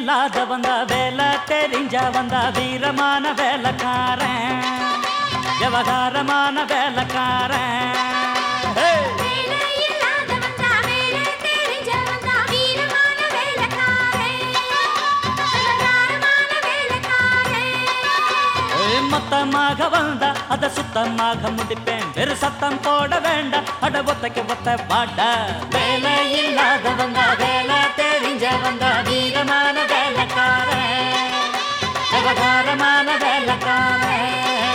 இல்லாத வந்தா வேலை தெரிஞ்ச வந்தா வீரமான வேலைக்காரன் விவகாரமான வேலைக்காரன் ஹே! வேலை இல்லாத வந்தா வேலை தெரிஞ்ச வந்தா வீரமான வேலைக்காரன் விவகாரமான வேலைக்காரன் ஏய், மொத்தமாக வந்தா அத சுத்தமாக முடிப்பேன் வெறு சத்தம் போட வேண்டாம் அட ஒத்தைக்கு ஒத்த பாட வேலை இல்லாத வந்தா வேலை தெரிஞ்ச வந்தா வீரமான வேலைக்காரன் விவகாரமான வேலைக்காரன்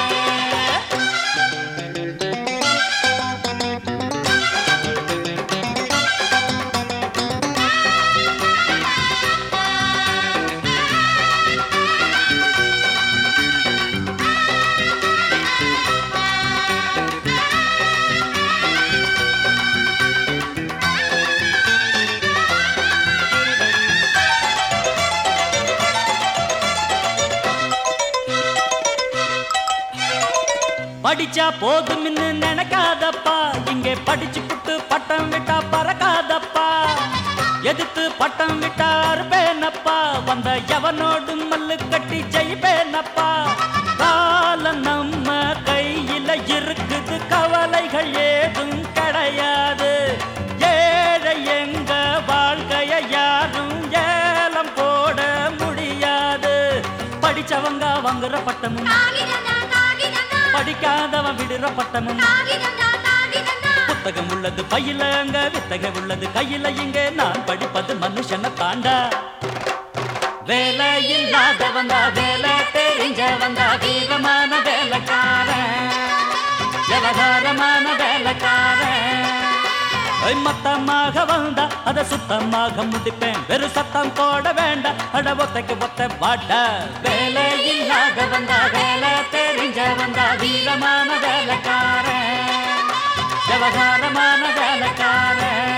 படிச்சா போதும்னு நினைக்காதப்பா இங்கே படிச்சு புட்டு பட்டம் விட்டா பறக்காதப்பா எதிர்த்து பட்டம் விட்டா அறுப்பேனப்பா வந்த எவனோடு மல்லு கட்டி ஜெயிப்பேனப்பா காலம் நம்ம கையில இருக்குது கவலைகள் ஏதும் கிடையாது ஏழை எங்க வாழ்க்கைய யாரும் ஏலம் போட முடியாது படிச்சவங்க வாங்குற பட்டமும் காகிதந்தா காகிதந்தா படிக்காதவன் விடுற பட்டமும் காகிதந்தா காகிதந்தா புத்தகம் உள்ளது பையில அங்க வித்தகம் உள்ளது கையில இங்க நான் படிப்பது மனுஷனை தாண்டா வேலை இல்லாத வந்தா வேலை தெரிஞ்ச வந்தா வீரமான வேலைக்காரன் விவகாரமான வேலைக்காரன் ஐ, மொத்தமாக வந்தா அத சுத்தமாக முடிப்பேன் வெறு சத்தம் போட வேண்டாம் அட ஒத்தைக்கு ஒத்த பாட்ட வேலை இல்லாத வந்தா வேலை தெரிஞ்ச வந்தா வீரமான வேலைக்காரன் விவகாரமான வேலைக்காரன்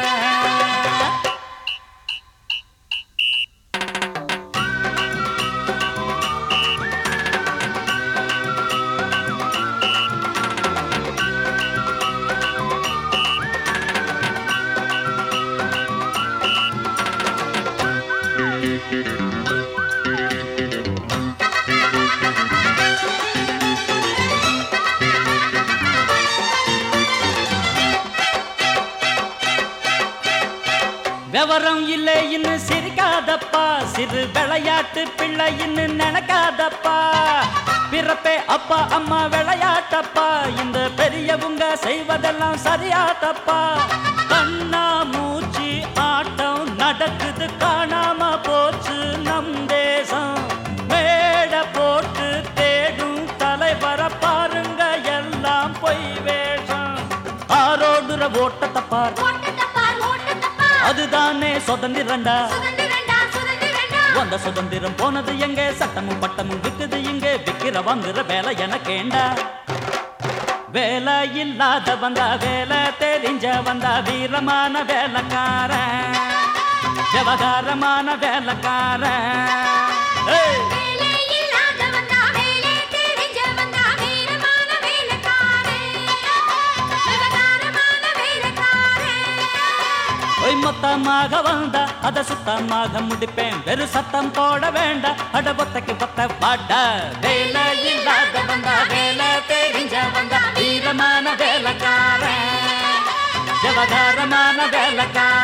விவரம் இல்லைன்னு சிரிக்காதப்பா சிறு விளையாட்டு பிள்ளைன்னு நினைக்காதப்பா பிறப்பே அப்பா அம்மா விளையாட்டப்பா இந்த பெரியவங்க செய்வதெல்லாம் சரியா தப்பா கண்ணா மூச்சு ஆட்டம் நடக்குது காணாம போச்சு நம் தேசம் மேடை போட்டு தேடும் தலைவர பாருங்க எல்லாம் பொய் வேஷம் ஆரோடுற ஓட்டத்தை பார் ஓட்டத்தை பார் ஓட்டத்தை பார் அதுதானே சுதந்திரண்டா சுதந்திரண்டா சுதந்திரண்டா வந்த சுதந்திரம் போனது எங்க சட்டமும் பட்டமும் விக்குது இங்க விக்கிற வாங்குற வேலை எனக்கேண்டா வேலை இல்லாத வந்தா வேலை தெரிஞ்ச வந்தா வீரமான வேலைக்காரன் விவகாரமான வேலைக்காரன் ஏய்! வேலை இல்லாத வந்தா வேலை தெரிஞ்ச வந்தா வீரமான வேலைக்காரன் விவகாரமான வேலைக்காரன் ஒய் மொத்தமாக வந்தா அத சுத்தமாக முடிப்பேன் வெறு சத்தம் போட வேண்டாம் அட ஒத்தைக்கு ஒத்த பாட வேலை இல்லாத வந்தா வேலை தெரிஞ்ச வந்தா வீரமான வேலைக்காரன் விவகாரமான வேலைக்காரன்